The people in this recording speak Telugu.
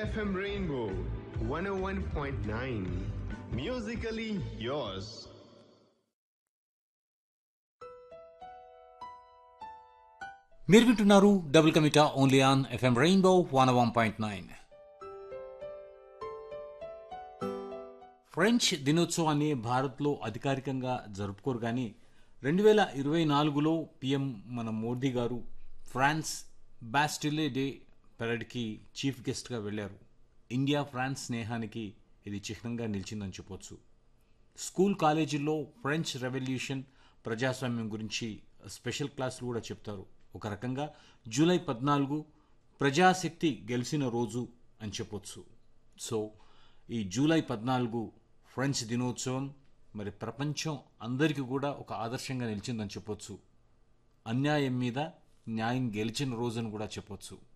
FM Rainbow 101.9. Musically yours. మీరు వింటున్నారు డబుల్ కమిటా only on FM Rainbow one one point nine French దినోత్సవాన్ని భారత్లో అధికారికంగా జరుపుకోరు కానీ రెండు వేల ఇరవై నాలుగులో పిఎం మన Modi garu France Bastille Day పెరడ్కి చీఫ్ గెస్ట్గా వెళ్ళారు ఇండియా ఫ్రాన్స్ స్నేహానికి ఇది చిహ్నంగా నిలిచిందని చెప్పొచ్చు స్కూల్ కాలేజీల్లో ఫ్రెంచ్ రెవల్యూషన్ ప్రజాస్వామ్యం గురించి స్పెషల్ క్లాసులు కూడా చెప్తారు ఒక రకంగా జూలై పద్నాలుగు ప్రజాశక్తి గెలిచిన రోజు అని చెప్పొచ్చు సో ఈ జూలై పద్నాలుగు ఫ్రెంచ్ దినోత్సవం మరి ప్రపంచం అందరికీ కూడా ఒక ఆదర్శంగా నిలిచిందని చెప్పొచ్చు అన్యాయం మీద న్యాయం గెలిచిన రోజు అని కూడా చెప్పొచ్చు